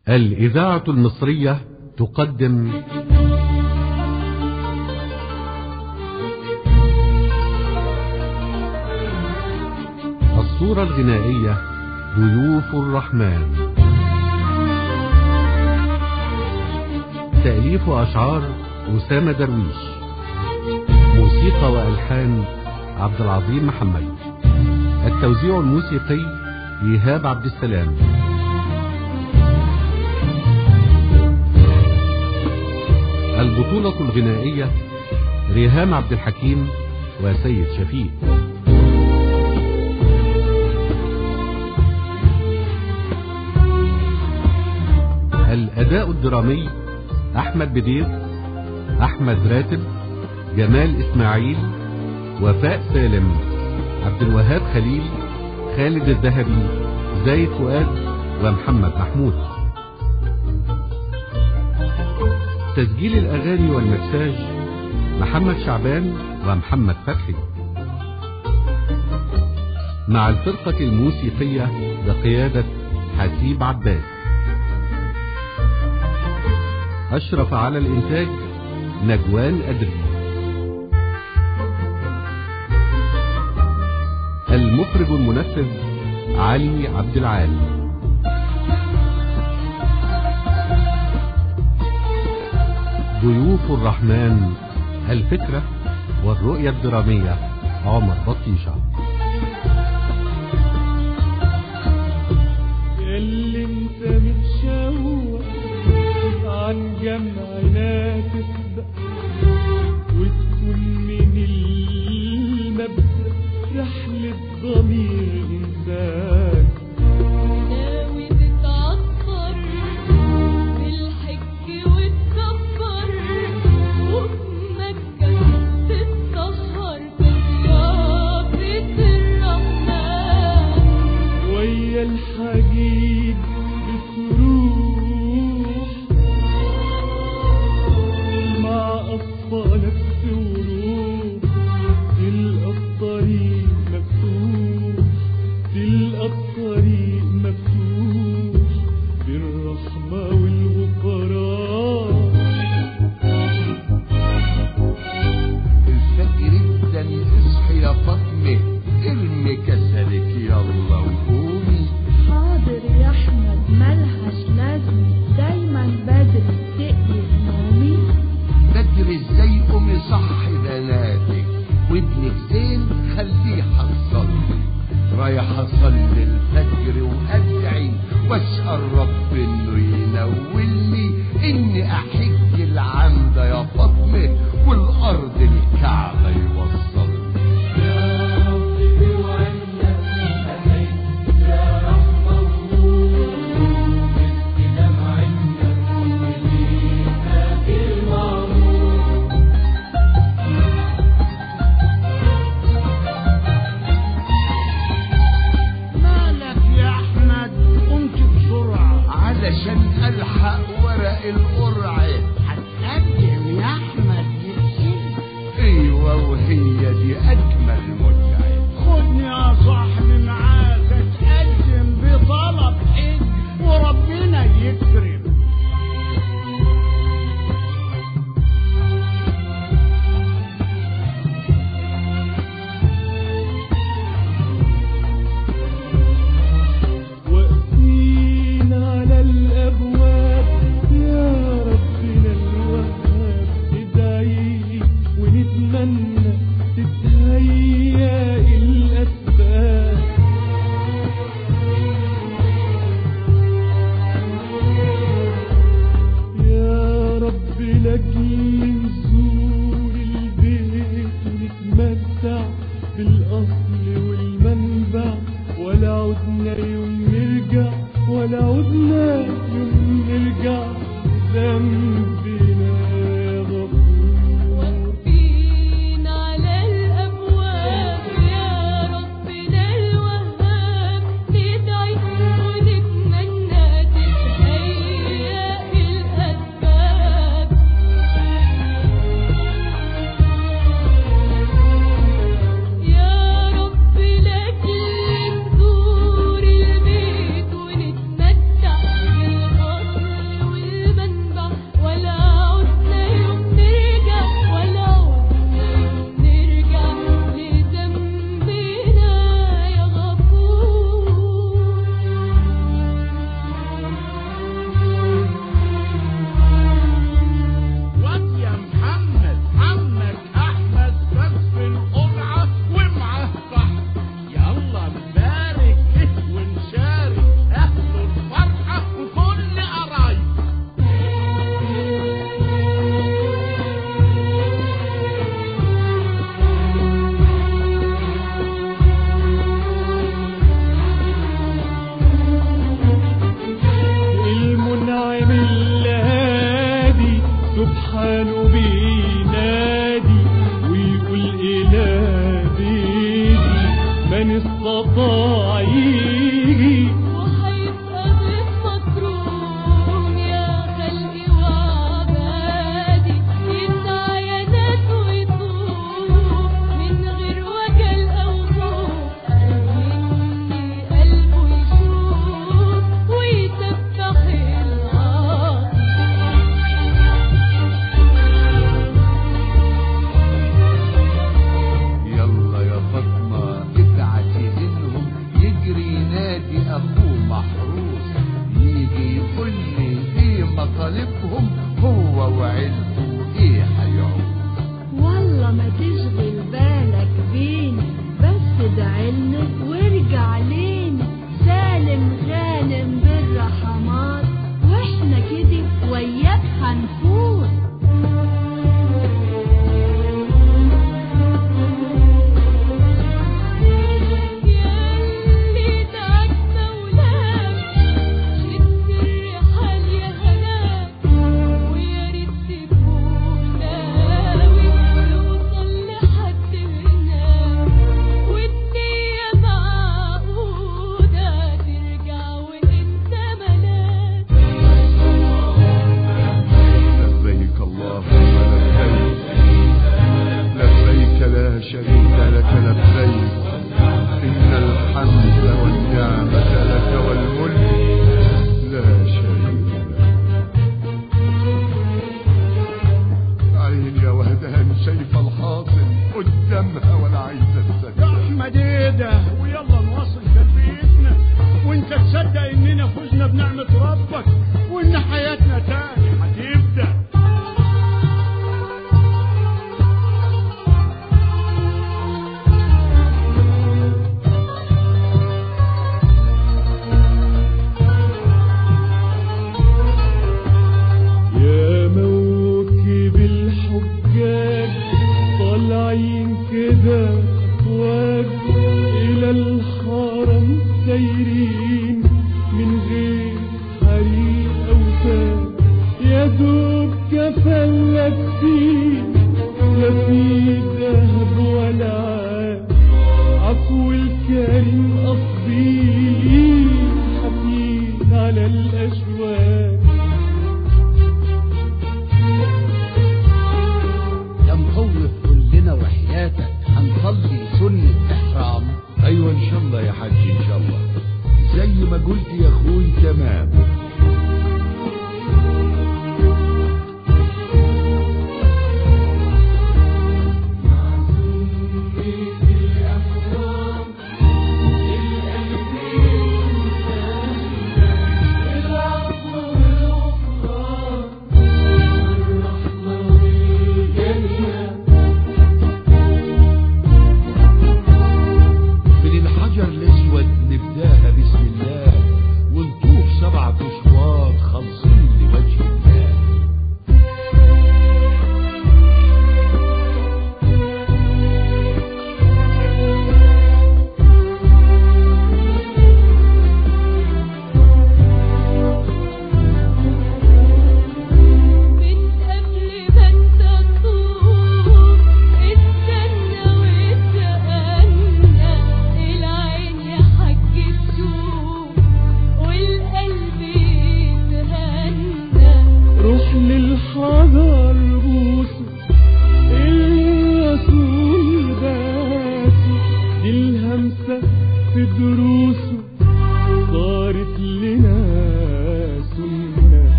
الإذاعة المصرية تقدم الصورة الغنائية ضيوف الرحمن تأليف أشعار أسامة درويش موسيقى وألحان عبد العظيم محمد التوزيع الموسيقي إيهاب عبد السلام البطولة الغنائية ريهام عبد الحكيم وسيد شفيق الأداء الدرامي أحمد بدير أحمد راتب جمال إسماعيل وفاء سالم عبد الوهاب خليل خالد الذهبي زايد فؤاد ومحمد محمود تسجيل الأغاني والمكساج محمد شعبان ومحمد فتحي مع الفرقة الموسيقية بقيادة حسيب عباس أشرف على الإنتاج نجوان أدري المخرج المنفذ علي عبد العال ضيوف الرحمن الفكرة والرؤية الدرامية عمر بطيشة اللي انت متشوق عن جمعنا تسبق وتكون من المبدأ رحلة ضمير إنسان ناوي تتعطر بالحج وتكبر وبمكة تتطهر بضيافة الرحمن ويا الحجيج بتروح مع أطفالك وروح تلقى الطريق مفتوح تلقى الطريق مفتوح بالرحمة والغفران الفجر الدم اصحي يا فاطمة ارمي كسلك يلا وقومي حاضر يا احمد ملهاش لازمة دايما بدري تقلب نومي بدري ازاي قومي صحي بناتك وابنك زين خليه حصلي رايح اصلي الفجر وادعي واسال رب انه ينولني اني احج العام ده يا فاطمه والارض الكعبه يوصلني مالك يا احمد قمت بسرعه علشان الحق ورق القرعه هتقدم يا احمد يتسلم ايوه وهي دي اجمل متعه خدني يا صاحبي معاك اتقدم بطلب حج وربنا يكرم واقفين على الأبواب يا ربنا الوهاب ندعي ونتمنى تتهيأ هنفوت ياللي دعك مولاك شد الرحال يا هناك ويا ريت تكون ناوي توصل لحد هناك والنية معقودة ترجع وانت ملاك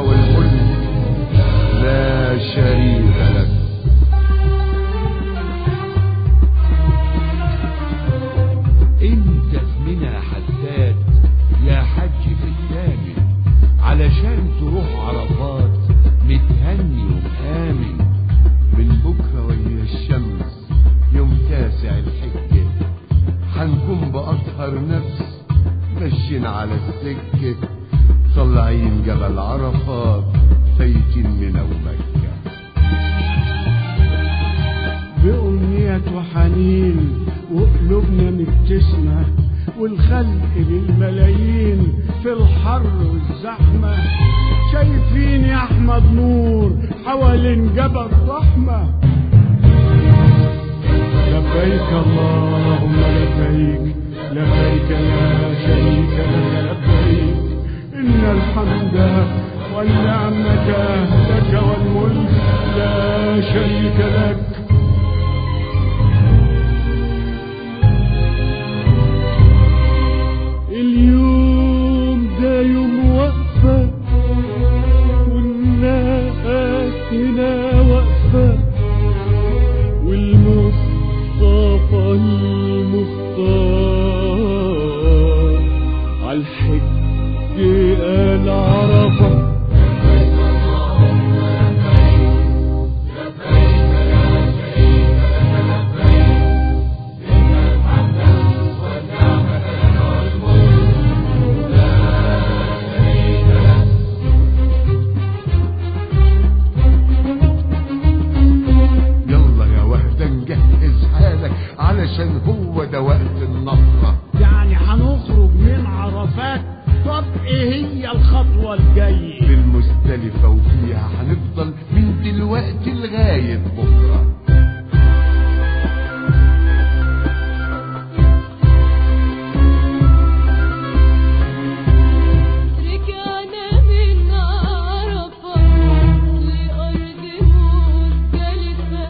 والملك لا شريك لك انت اسمنا حداد يا حج في الثامن علشان تروح عرفات متهني ومآمن من بكرة وهي الشمس يوم تاسع الحجة حنكون بأطهر نفس ماشيين على السكة طالعين جبل عرفات فايتين من ومكة بأمنية وحنين وقلوبنا مبتسمة والخلق بالملايين في الحر والزحمة شايفين يا أحمد نور حوالين جبل رحمة لبيك اللهم لبيك لبيك لا شريك لك لبيك إن الحمد والنعمة لك والملك لا شريك لك اليوم ده يوم وقفة والناس هنا واقفة والمصطفى المختار عالحج قال عرفة يلا يا وحدة نجهز حالك علشان هو ده وقت النصرة يعني هنخرج من عرفات طب ايه هي الخطوة الجاية بالمستلفة وفيها هنفضل من دلوقتي لغاية بكرة رجعنا من عرفة لأرض مختلفة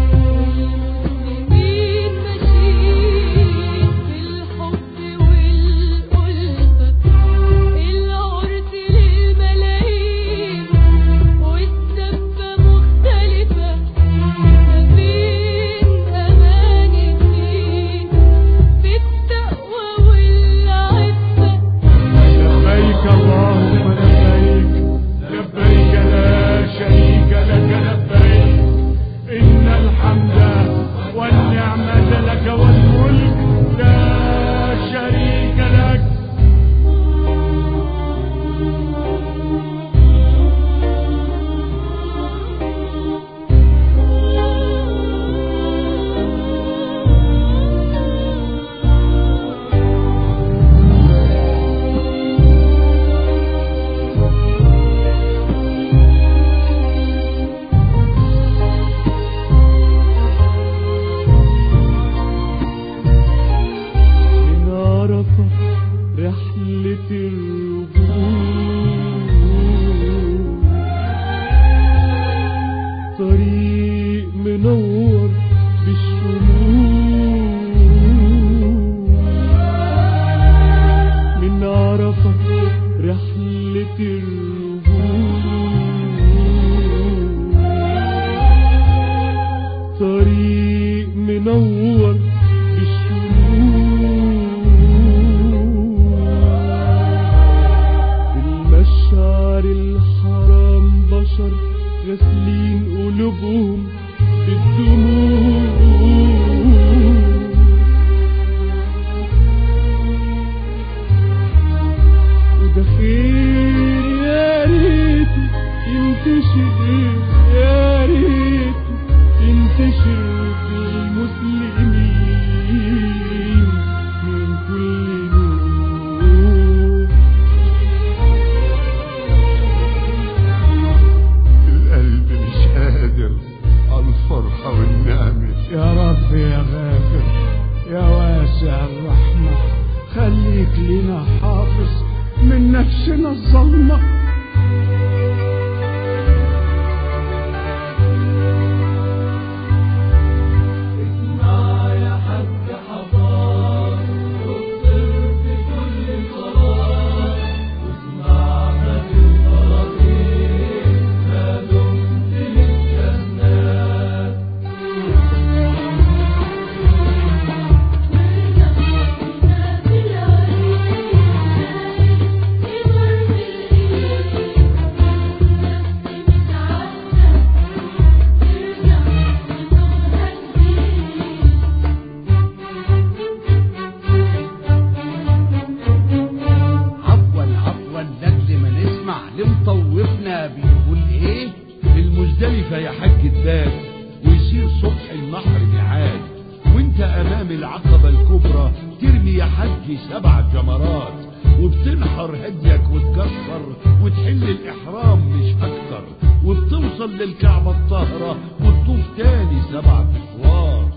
والمسلمين ماشيين بالحب والألفة العرس للملايين والزفة مختلفة ما بين أماني الدين بالتقوى والعفة لبيك اللهم لبيك لبيك لا شريك لك لبيك إن الحمد والنعمة لك والملك لا شريك لك من عرفة رحلة الرجوع طريق منور بالشموع من عرفة رحلة الرجوع طريق منور بالشموع في المشعر الحرام بشر غاسلين قلوبهم بالدموع وده خير يا ريت ينتشر يا ريت ينتشر في المسلمين من كل نور القلب مش قادر على الفرحة والنعمة يا رب يا غافر يا واسع الرحمة خليك لنا حافظ من نفسنا الظلمة اسمع يا حج حضار وابصر في كل صلاة واسمع خد الطرفين ايه المزدلفة يا حاج الداد ويصير صبح النحر ميعاد وانت امام العقبة الكبرى ترمي يا حاج سبع جمرات وبتنحر هديك وتكسر وتحل الاحرام مش اكتر وبتوصل للكعبة الطاهرة وتطوف تاني سبع اشواط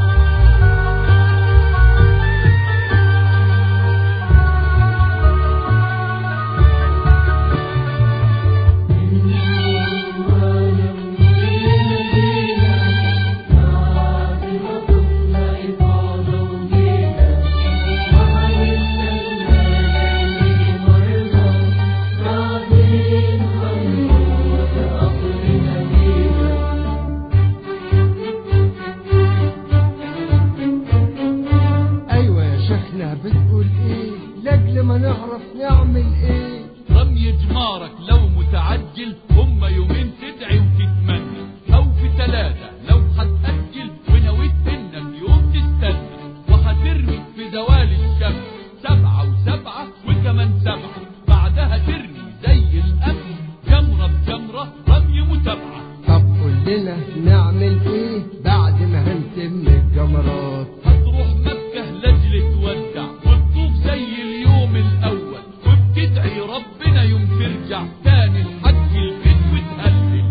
ايوه يا شيخنا بتقول ايه لاجل ما نعرف نعمل ايه رمي جمارك لو متعجل هم يومين تدعي وتتمنى او في ثلاثة لو هتأجل ونويت انك يوم تستنى وهترمي في زوال الشمس سبعة وسبعة وكمان سبعة بعدها ترمي زي الأمن جمرة بجمرة رمي متابعة طب قول لنا نعمل ايه بعد ما هنتم الجمرات هتروح مكة لاجل تودع وتطوف زي اليوم الأول وبتدعي ربنا يوم ترجع تاني الحج البيت وتهلل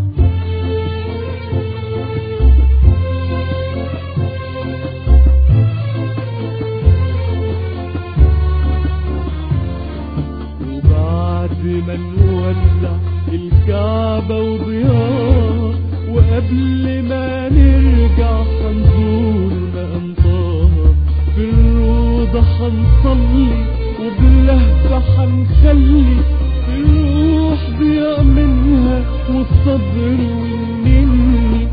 وبعد ما نولع الكعبة وضياء وقبل ما نرجع هنزور مقام طه في الروضة هنصلي وبلهفة هنخلي الروح ضياء منها والصبر والنني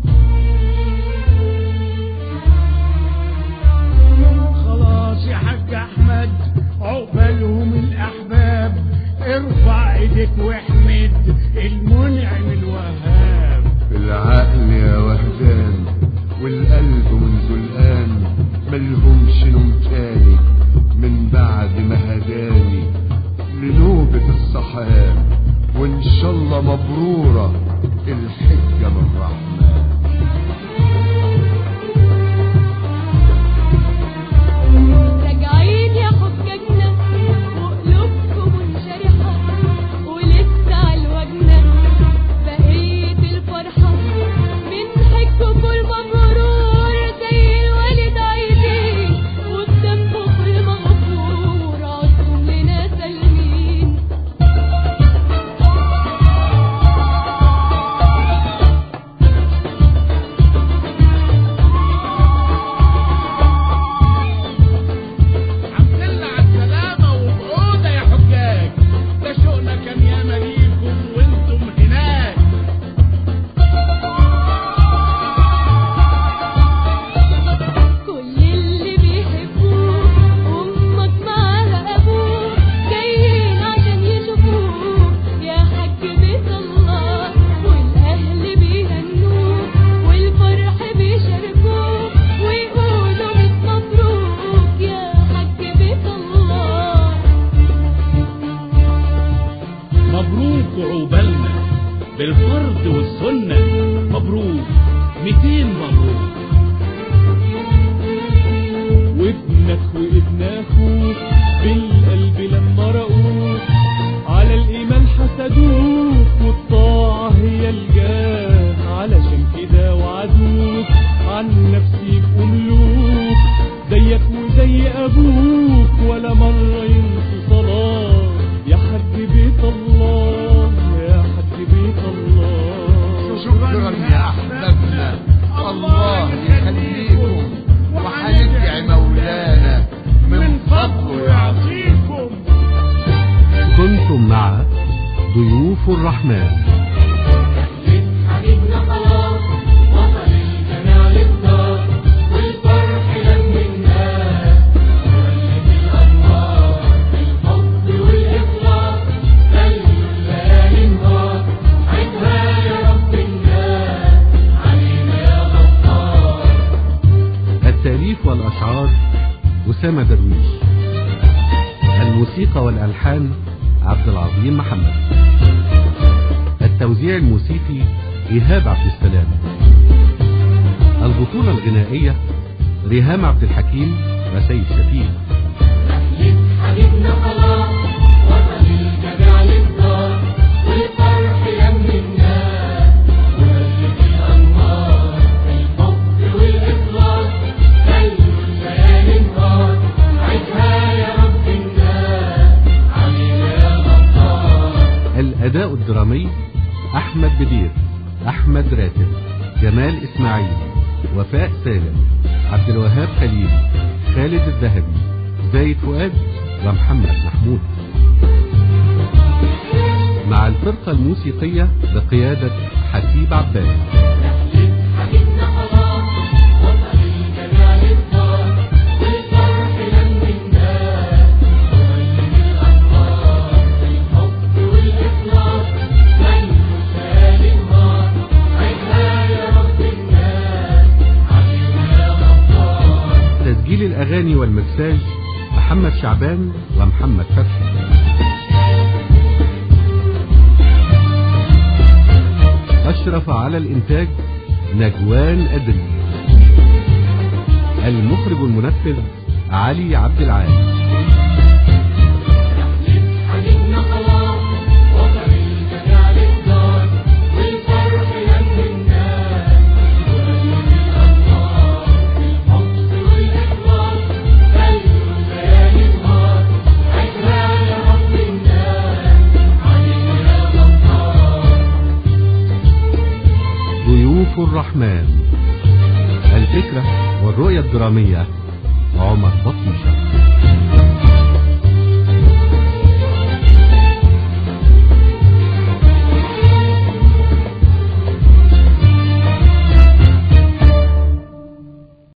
خلاص يا حاج احمد عقبالهم الاحباب ارفع ايدك واحمد المنعم الوهاب العقل يا وهدان والقلب منذ الآن ملهمش نوم تاني من بعد ما هداني لنوبة الصحاب وإن شاء الله مبرورة الحجة من الرحمن راجعين يا حجاجنا وقلوبكم منشرحة ولسه عالوجنا بقية الفرحة من حجكم المبرور زي الوالد عايزين وبذنبكم المغفور عدتم لنا سالمين الحمد لله على السلامة وبعودة يا حجاج ده شوقنا كان ياما ليكم وانتم هناك كل اللي بيحبوك أمك معاها أبوك جايين عشان يشوفوك يا حاج بيت الله والأهل بيهنوك والفرح بيشاركوك ويقولوا ميت مبروك يا حاج بيت الله مبروك عقبالنا بالفرض والسنة مبروك ميتين مبروك وابنك وابن اخوك بالقلب لما رأوك على الايمان حسدوك والطاعة هي الجاه علشان كده وعدوك عن نفسي يبقوا ملوك زيك وزي ابوك ولا مرة ينسوا صلاة يا حج بيت الله يا حج بيت الله شكرا يا أحبابنا الله يخليكم وهندعي مولانا من فضله يعطيكم كنتم مع ضيوف الرحمن حبيبنا خلاص وصل الجميع للدار والفرح لم الناس ولد الأنوار بالحب والإخلاص خلوا الليالي نهار عيدها يا رب الناس علينا يا غفار التأليف والأشعار أسامة درويش الموسيقى والألحان عبد العظيم محمد التوزيع الموسيقي إيهاب عبد السلام البطولة الغنائية ريهام عبد الحكيم وسيد شفيق رحلة حبيبنا خلاص وصل الجدع للدار والفرح لم الناس ونزلت الأنوار الحب والإخلاص خلوا الليالي نهار عيشها يا رب الناس علينا يا غفار الأداء الدرامي أحمد بدير أحمد راتب جمال إسماعيل وفاء سالم عبد الوهاب خليل خالد الذهبي زايد فؤاد ومحمد محمود مع الفرقة الموسيقية بقيادة حسيب عباس رحلة حبيبنا خلاص وصل الجدع للدار والفرح لم الناس ونزلت الأنوار الحب والإخلاص خلوا الليالي نهار عيشها يا رب الناس علينا يا غفار تسجيل الأغاني والمكساج محمد شعبان ومحمد فتحي أشرف على الإنتاج نجوان أدري المخرج المنفذ علي عبد العال حبيبنا خلاص وصل الجدع للدار والفرح لم الناس ونزلت الأنوار الحب والإخلاص خلوا الليالي نهار عيشها يا رب الناس علينا يا غفار ضيوف الرحمن الفكرة والرؤية الدرامية عمر بطل